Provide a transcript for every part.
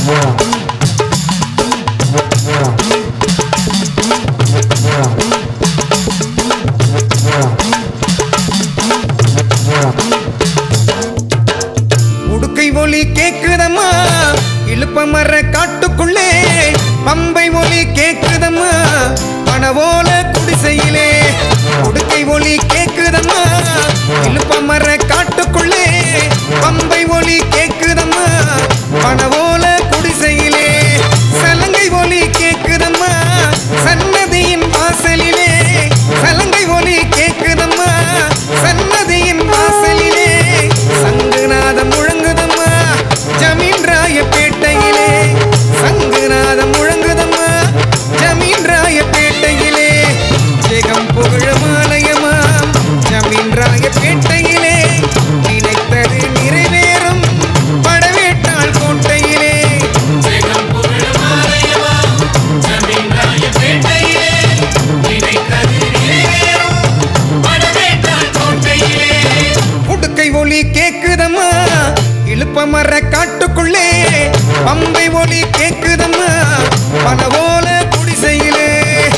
உடுக்கை ஒலி கேக்குதம்மா இழுப்ப மர காட்டுக்குள்ளே பம்பை ஒலி கேக்குதம்மா பணவோல குடிசையிலே உடுக்கை ஒலி கேக்குதம்மா இழுப்ப மர காட்டுக்குள்ளே பம்பை ஒலி கேக்குதம்மா பணவோல குடிசையிலே சலங்கை ஒலி கேக்குதம்மா சன்னதியின் வாசலிலே சலங்கை ஒலி கேக்குதம்மா சன்னதியின் வாசலிலே சங்குநாதம் முழங்குதம்மா ஜமீன் ராயப்பேட்டையிலே சங்குநாதம் முழங்குதம்மா ஜமீன் ராயப்பேட்டையிலே ஜெகம் புகழமாலயமாம் ஜமீன் ராயப்பேட்டையிலே நினைத்தது நிறைவேறும் படவேட்டாள் கோட்டையிலே ஜெகம் புகழ் மாலையவா ஜமீன்ராய பேட்டையிலே நினைத்தது நிறைவேறும் படவேட்டாள் கோட்டையிலே உடுக்கை ஒலி கேக்குதம்மா இழுப்ப மர காட்டுக்குள்ளே பம்பை ஒலி கேக்குதம்மா பனவோல குடிசையிலே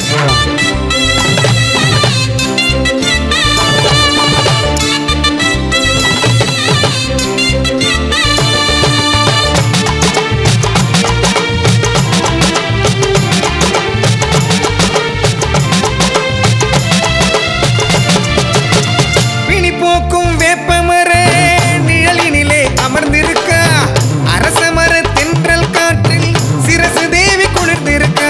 பிணி போக்கும் வேப்பமர நிழலினிலே அமர்ந்திருக்க அரச மர தென்றல் காற்றில் சிரசு தேவி குளிர்ந்திருக்கா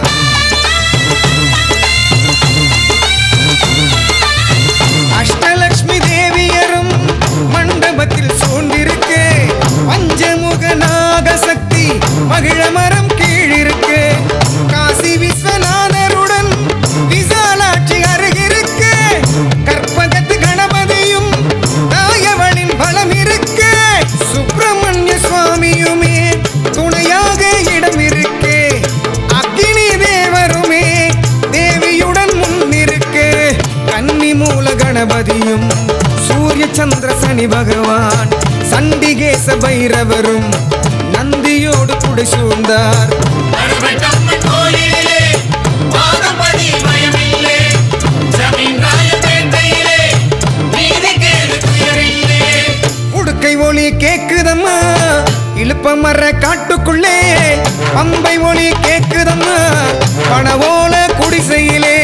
அஷ்டலக்ஷ்மி தேவியரும் மண்டபத்தில் சூழ்ந்திருக்கு பஞ்சமுக நாகசக்தி மகிழ மரம் கீழிருக்கு காசி விஸ்வநாதருடன் விசாலாட்சி அருகிருக்கு கற்பகத்து கணபதியும் தாயவனின் பலம் இருக்கு சுப்பிரமணிய சுவாமியுமே துணையாக இடம் இருக்கு அக்கினி தேவருமே தேவியுடன் முன்னிருக்கு கன்னி மூல கணபதியும் சூரிய சந்திர சனி பகவான் சண்டிகேச பைரவரும் நந்தியோடு குடி சூழ்ந்தார் படுவட்டம்மன் கோயிலிலே பாதம்பதி பயமில்லே ஜமீன்ராய பேட்டையிலே நீதி கேடு துயரில்லே உடுக்கை ஒளி கேக்குதம்மா இழுப்ப மர காட்டுக்குள்ளே பம்பை ஒளி கேக்குதம்மா பணவோல குடிசையிலே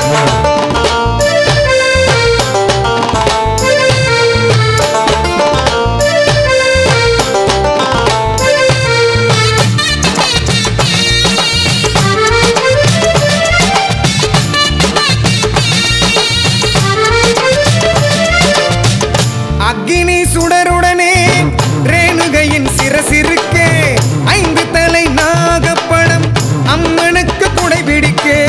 அக்கினி சுடருடனே ரேணுகையின் சிரசிருக்கு ஐந்து தலை நாகப்பழம் அம்மனுக்கு குடைபிடிக்கு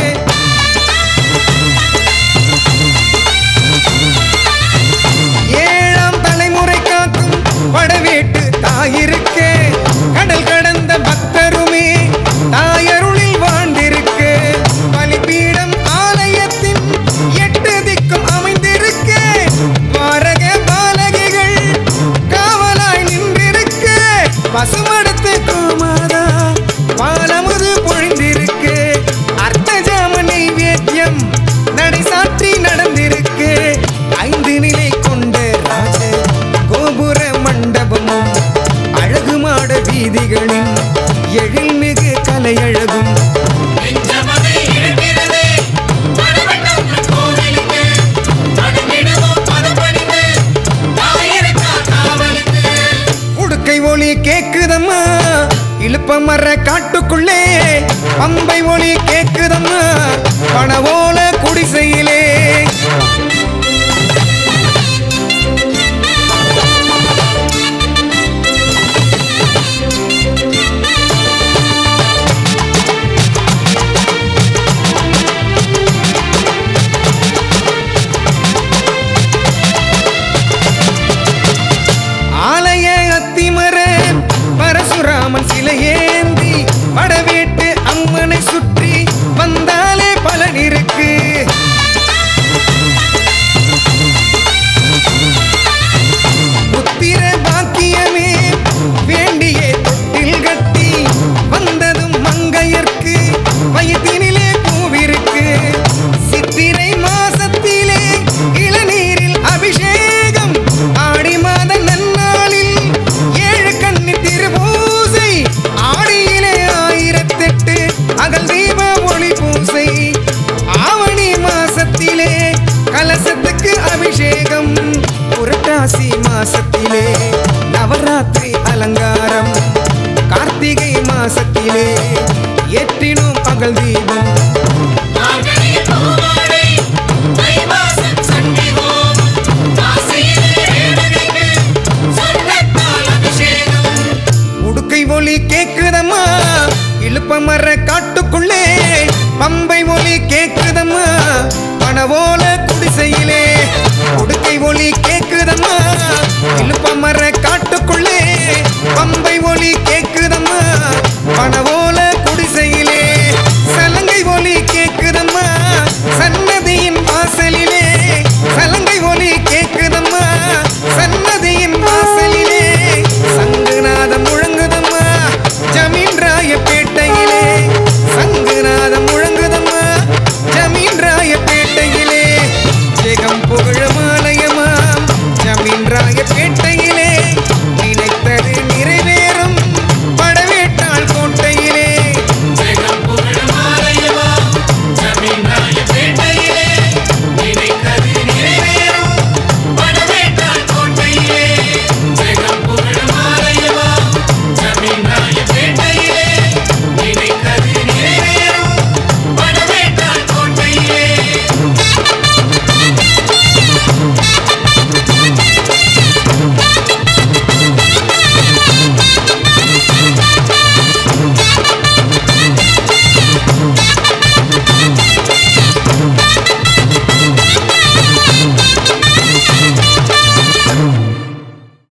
ஏழாம் தலைமுறை காக்கும் படவேட்டு தாயிருக்கு கடல் கடந்த பக்தருமே தாயருளில் வாழ்ந்திருக்கு பலிபீடம் ஆலயத்தின் எட்டு திக்கும் அமைந்திருக்கு மாரக பாலகிகள் காவலாய் நின்றிருக்கு பசுமடத்து கோமாதா பாலமுது பொழிந்திருக்கு அர்த்தஜாம நைவேத்தியம் நடை சாற்றி நடந்திருக்கு ஐந்து நிலை கொண்ட ராஜ கோபுர மண்டபமும் அழகு மாட வீதிகளின் எழில்மிகு கலையழகும் நெஞ்சமதை இழுக்கிறதே படுவட்டம்மன் கோவிலுக்கு படுமிடுவோம் பதப்படிந்து தாயிருக்கா காவலுக்கு உடுக்கை ஒளி கேக்குதம்மா இழுப்ப மர காட்டுக்குள்ளே பம்பை ஒளி கேக்குதம்மா பணவோல குடிசையிலே ஆலய அத்திமர பரசுராமன் சிலையேந்தி வடவேட்டு அம்மனை சுற்றி வந்தாலே பலன் இருக்கு பகல் தீபம் மார்கழியில் பூவாடை, தை மாசம் சண்டி ஹோமம், காசியிலே ரேவதிக்கு சொர்க்கத்தால் அபிஷேகம் உடுக்கை ஒலி கேக்குதம்மா இழுப்ப மர காட்டுக்குள்ளே பம்பை ஒலி கேக்குதம்மா பணவோல குடிசையிலே உடுக்கை ஒலி கேக்குதம்மா இழுப்ப மர காட்டுக்குள்ளே